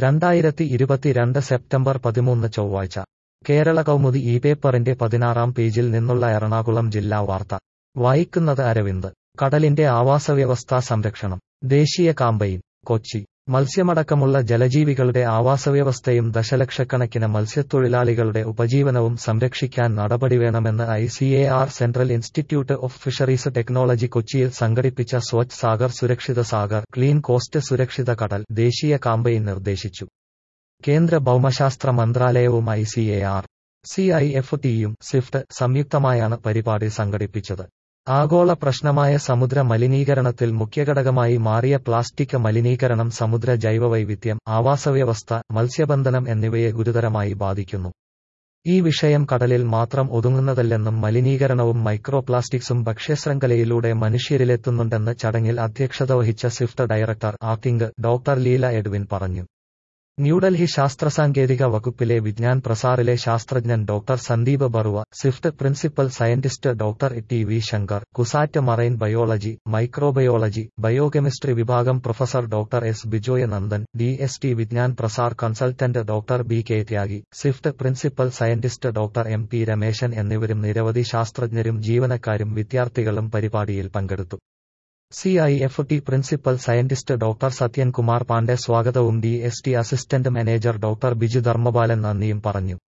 രണ്ടായിരത്തി ഇരുപത്തിരണ്ട് സെപ്റ്റംബർ പതിമൂന്ന് ചൊവ്വാഴ്ച കേരള കൗമുദി ഈ പേപ്പറിന്റെ പതിനാറാം പേജിൽ നിന്നുള്ള എറണാകുളം ജില്ലാ വാർത്ത വായിക്കുന്നത് അരവിന്ദ് കടലിന്റെ ആവാസവ്യവസ്ഥാ സംരക്ഷണം ദേശീയ കാമ്പയിൻ കൊച്ചി മത്സ്യമടക്കമുള്ള ജലജീവികളുടെ ആവാസവ്യവസ്ഥയും ദശലക്ഷക്കണക്കിന് മത്സ്യത്തൊഴിലാളികളുടെ ഉപജീവനവും സംരക്ഷിക്കാൻ നടപടി വേണമെന്ന് I C A R central institute of fisheries technology കൊച്ചിയിൽ സംഘടിപ്പിച്ച സ്വച്ഛ് സാഗർ സുരക്ഷിത സാഗർ ക്ലീൻ കോസ്റ്റ് സുരക്ഷിത കടൽ ദേശീയ കാമ്പയിൻ നിർദ്ദേശിച്ചു കേന്ദ്ര ഭൗമശാസ്ത്ര മന്ത്രാലയവും I C A R C I F ടിയും സ്വിഫ്റ്റ് സംയുക്തമായാണ് പരിപാടി സംഘടിപ്പിച്ചത് ആഗോള പ്രശ്നമായ സമുദ്ര മലിനീകരണത്തിൽ മുഖ്യഘടകമായി മാറിയ പ്ലാസ്റ്റിക് മലിനീകരണം സമുദ്ര ജൈവവൈവിധ്യം ആവാസവ്യവസ്ഥ മത്സ്യബന്ധനം എന്നിവയെ ഗുരുതരമായി ബാധിക്കുന്നു ഈ വിഷയം കടലിൽ മാത്രം ഒതുങ്ങുന്നതല്ലെന്നും മലിനീകരണവും മൈക്രോപ്ലാസ്റ്റിക്സും ഭക്ഷ്യശൃംഖലയിലൂടെ മനുഷ്യരിലെത്തുന്നുണ്ടെന്ന് ചടങ്ങിൽ അധ്യക്ഷത വഹിച്ച Swift director acting doctor Leela Edwin പറഞ്ഞു ന്യൂഡൽഹി ശാസ്ത്രസാങ്കേതിക വകുപ്പിലെ വിജ്ഞാൻ പ്രസാറിലെ ശാസ്ത്രജ്ഞൻ doctor Sandeep Barua Swift principal scientist doctor T V Shankar CUSAT marine biology microbiology biochemistry വിഭാഗം professor doctor S Bijoy Nandan D S T Vigyan Prasar consultant doctor B K Tyagi Swift principal scientist doctor M P Rameshan എന്നിവരും നിരവധി ശാസ്ത്രജ്ഞരും ജീവനക്കാരും വിദ്യാർത്ഥികളും പരിപാടിയിൽ പങ്കെടുത്തു C I F T principal scientist doctor Sathyan Kumar Pandey സ്വാഗതവും D S T assistant manager doctor Biju Dharmapalan നന്ദിയും പറഞ്ഞു